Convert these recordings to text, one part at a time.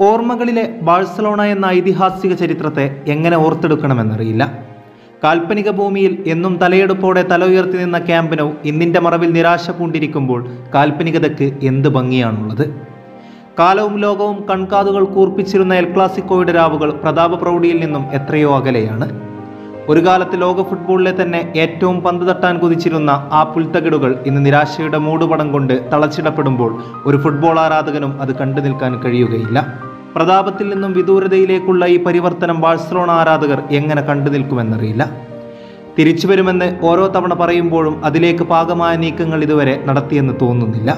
ഓർമ്മകളിലെ Barcelona എന്ന ഐതിഹാസിക ചരിത്രത്തെ എങ്ങനെ ഓർത്തെടുക്കണമെന്നറിയില്ല കാൽപ്പനിക ഭൂമിയിൽ എന്നും തലയെടുപ്പോടെ തല ഉയർത്തി നിന്ന ക്യാമ്പിനോ ഇന്നിൻ്റെ മറവിൽ നിരാശ പൂണ്ടിരിക്കുമ്പോൾ കാൽപ്പനികതയ്ക്ക് എന്ത് ഭംഗിയാണുള്ളത് കാലവും ലോകവും കൺകാതുകൾ കൂർപ്പിച്ചിരുന്ന എൽ ക്ലാസിക്കോയുടെ രാവുകൾ പ്രതാപ പ്രൗഢിയിൽ നിന്നും എത്രയോ അകലെയാണ് ഒരു കാലത്ത് ലോക ഫുട്ബോളിലെ തന്നെ ഏറ്റവും പന്ത് തട്ടാൻ കുതിച്ചിരുന്ന ആ പുൽത്തകിടുകൾ ഇന്ന് നിരാശയുടെ മൂടുപടം കൊണ്ട് തളച്ചിടപ്പെടുമ്പോൾ ഒരു ഫുട്ബോൾ ആരാധകനും അത് കണ്ടു നിൽക്കാൻ കഴിയുകയില്ല പ്രതാപത്തിൽ നിന്നും വിദൂരതയിലേക്കുള്ള ഈ പരിവർത്തനം ബാഴ്സലോണ ആരാധകർ എങ്ങനെ കണ്ടു നിൽക്കുമെന്നറിയില്ല തിരിച്ചു വരുമെന്ന് ഓരോ തവണ പറയുമ്പോഴും അതിലേക്ക് പാകമായ നീക്കങ്ങൾ ഇതുവരെ നടത്തിയെന്ന് തോന്നുന്നില്ല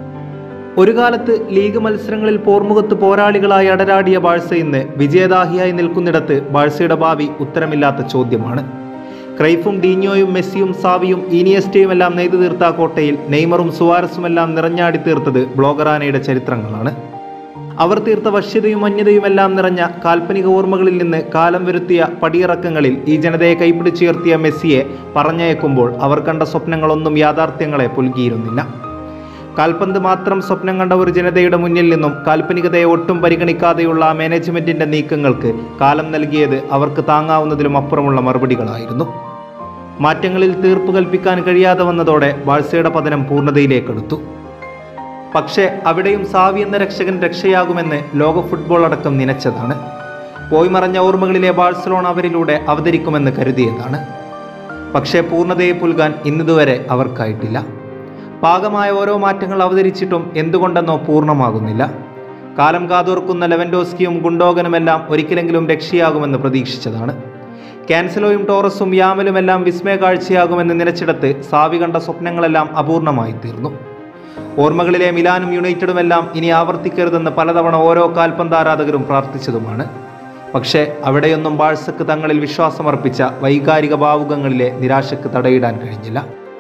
ഒരു കാലത്ത് ലീഗ് മത്സരങ്ങളിൽ പോർമുഖത്ത് പോരാളികളായി അടരാടിയ ബാഴ്സ ഇന്ന് വിജയദാഹിയായി നിൽക്കുന്നിടത്ത് ബാഴ്സയുടെ ഭാവി ഉത്തരമില്ലാത്ത ചോദ്യമാണ് ക്രൈഫും ഡീഞ്ഞോയും മെസ്സിയും സാവിയും ഈനിയസ്റ്റയും എല്ലാം നെയ്തു തീർത്ത ആ കോട്ടയിൽ നെയ്മറും സുവാരസുമെല്ലാം നിറഞ്ഞാടി തീർത്തത് ബ്ലോഗറാനയുടെ ചരിത്രങ്ങളാണ് അവർ തീർത്ത വശ്യതയും മഞ്ഞതയുമെല്ലാം നിറഞ്ഞ കാൽപ്പനിക ഓർമ്മകളിൽ നിന്ന് കാലം വരുത്തിയ പടിയിറക്കങ്ങളിൽ ഈ ജനതയെ കൈപ്പിടിച്ചുയർത്തിയ മെസ്സിയെ പറഞ്ഞയക്കുമ്പോൾ അവർ കണ്ട സ്വപ്നങ്ങളൊന്നും യാഥാർത്ഥ്യങ്ങളെ പുൽകിയിരുന്നില്ല കാൽപന്ത് മാത്രം സ്വപ്നം കണ്ട ഒരു ജനതയുടെ മുന്നിൽ നിന്നും കാൽപ്പനികതയെ ഒട്ടും പരിഗണിക്കാതെയുള്ള ആ മാനേജ്മെന്റിന്റെ നീക്കങ്ങൾക്ക് കാലം നൽകിയത് അവർക്ക് താങ്ങാവുന്നതിലും അപ്പുറമുള്ള മറുപടികളായിരുന്നു മാറ്റങ്ങളിൽ തീർപ്പ് കൽപ്പിക്കാൻ കഴിയാതെ വന്നതോടെ ബാഴ്സയുടെ പതനം പൂർണ്ണതയിലേക്കെടുത്തു പക്ഷേ അവിടെയും സാവി എന്ന രക്ഷകൻ രക്ഷയാകുമെന്ന് ലോക ഫുട്ബോൾ അടക്കം നനച്ചതാണ് പോയി മറഞ്ഞ ഓർമ്മകളിലെ ബാഴ്സലോണ അവരിലൂടെ അവതരിക്കുമെന്ന് കരുതിയതാണ് പക്ഷേ പൂർണ്ണതയെ പുൽകാൻ ഇന്നിതുവരെ അവർക്കായിട്ടില്ല പാകമായ ഓരോ മാറ്റങ്ങൾ അവതരിച്ചിട്ടും എന്തുകൊണ്ടെന്നോ പൂർണ്ണമാകുന്നില്ല കാലം കാതോർക്കുന്ന ലെവൻഡോസ്കിയും ഗുണ്ടോഗനുമെല്ലാം ഒരിക്കലെങ്കിലും രക്ഷയാകുമെന്ന് പ്രതീക്ഷിച്ചതാണ് ക്യാൻസലോയും ടോറസും യാമലുമെല്ലാം വിസ്മയ കാഴ്ചയാകുമെന്ന് നിലച്ചിടത്ത് സാവി കണ്ട സ്വപ്നങ്ങളെല്ലാം അപൂർണമായി തീർന്നു ഓർമ്മകളിലെ മിലാനും യുണൈറ്റഡുമെല്ലാം ഇനി ആവർത്തിക്കരുതെന്ന് പലതവണ ഓരോ കാൽപന്താരാധകരും പ്രാർത്ഥിച്ചതുമാണ് പക്ഷേ അവിടെയൊന്നും ബാഴ്സക്ക് തങ്ങളിൽ വിശ്വാസമർപ്പിച്ച വൈകാരിക ഭാവുകങ്ങളിലെ നിരാശക്ക് തടയിടാൻ കഴിഞ്ഞില്ല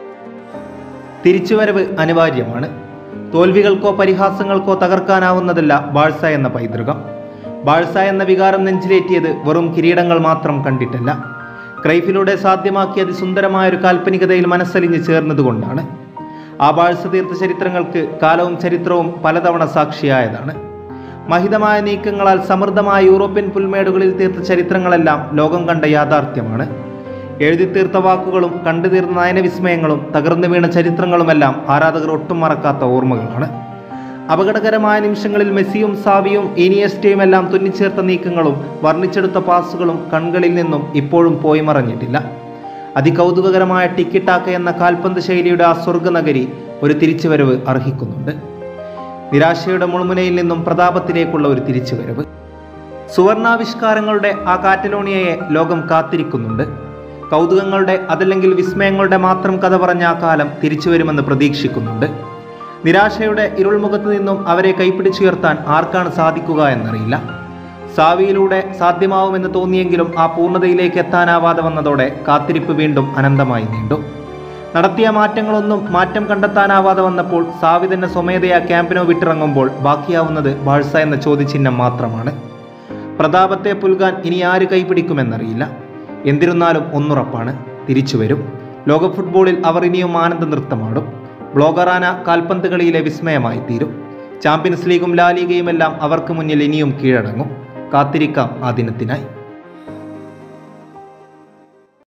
തിരിച്ചുവരവ് അനിവാര്യമാണ് തോൽവികൾക്കോ പരിഹാസങ്ങൾക്കോ തകർക്കാനാവുന്നതല്ല ബാഴ്സ എന്ന പൈതൃകം ബാഴ്സ എന്ന വികാരം നെഞ്ചിലേറ്റിയത് വെറും കിരീടങ്ങൾ മാത്രം കണ്ടിട്ടല്ല ക്രൈഫിലൂടെ സാധ്യമാക്കിയ അതിസുന്ദരമായ ഒരു കാൽപ്പനികതയിൽ മനസ്സലിഞ്ഞ് ചേർന്നതുകൊണ്ടാണ് ആ ബാഴ്സ തീർത്ത ചരിത്രങ്ങൾക്ക് കാലവും ചരിത്രവും പലതവണ സാക്ഷിയായതാണ് മഹിതമായ നീക്കങ്ങളാൽ സമൃദ്ധമായ യൂറോപ്യൻ പുൽമേടുകളിൽ തീർത്ത ചരിത്രങ്ങളെല്ലാം ലോകം കണ്ട യാഥാർത്ഥ്യമാണ് എഴുതി തീർത്ത വാക്കുകളും കണ്ടു തീർന്ന നയനവിസ്മയങ്ങളും തകർന്നു വീണ ചരിത്രങ്ങളുമെല്ലാം ആരാധകർ ഒട്ടും മറക്കാത്ത ഓർമ്മകളാണ് അപകടകരമായ നിമിഷങ്ങളിൽ മെസ്സിയും സാവിയും ഇനിയസ്റ്റയും എല്ലാം തുന്നിച്ചേർത്ത നീക്കങ്ങളും വർണ്ണിച്ചെടുത്ത പാസുകളും കൺകളിൽ നിന്നും ഇപ്പോഴും പോയി മറഞ്ഞിട്ടില്ല അതികൗതുകകരമായ ടിക്കിട്ടാക്ക എന്ന കാൽപന്ത് ശൈലിയുടെ ആ സ്വർഗനഗരി ഒരു തിരിച്ചുവരവ് അർഹിക്കുന്നുണ്ട് നിരാശയുടെ മുൾമുനയിൽ നിന്നും പ്രതാപത്തിലേക്കുള്ള ഒരു തിരിച്ചുവരവ് സുവർണാവിഷ്കാരങ്ങളുടെ ആ കാറ്റലോണിയയെ ലോകം കാത്തിരിക്കുന്നുണ്ട് കൗതുകങ്ങളുടെ അതല്ലെങ്കിൽ വിസ്മയങ്ങളുടെ മാത്രം കഥ പറഞ്ഞ ആ കാലം തിരിച്ചു വരുമെന്ന് പ്രതീക്ഷിക്കുന്നുണ്ട് നിരാശയുടെ ഇരുൾമുഖത്ത് നിന്നും അവരെ കൈപ്പിടിച്ചുയർത്താൻ ആർക്കാണ് സാധിക്കുക എന്നറിയില്ല സാവിയിലൂടെ സാധ്യമാവുമെന്ന് തോന്നിയെങ്കിലും ആ പൂർണ്ണതയിലേക്ക് എത്താനാവാതെ വന്നതോടെ കാത്തിരിപ്പ് വീണ്ടും അനന്തമായി നീണ്ടു നടത്തിയ മാറ്റങ്ങളൊന്നും മാറ്റം കണ്ടെത്താനാവാതെ വന്നപ്പോൾ സാവി തന്നെ സ്വമേധയാ ക്യാമ്പിനോ വിട്ടിറങ്ങുമ്പോൾ ബാക്കിയാവുന്നത് ബാഴ്സ എന്ന ചോദ്യചിഹ്നം മാത്രമാണ് പ്രതാപത്തെ പുൽകാൻ ഇനി ആര് കൈപിടിക്കുമെന്നറിയില്ല എന്നിരുന്നാലും ഒന്നുറപ്പാണ് തിരിച്ചു വരും ലോക ഫുട്ബോളിൽ അവർ ഇനിയും ആനന്ദ നൃത്തമാടും ബ്ലോഗറാന കാൽപന്ത് കളിയിലെ വിസ്മയമായി തീരും ചാമ്പ്യൻസ് ലീഗും ലാലിഗയുമെല്ലാം അവർക്ക് മുന്നിൽ ഇനിയും കീഴടങ്ങും കാത്തിരിക്കാം ആ ദിനത്തിനായി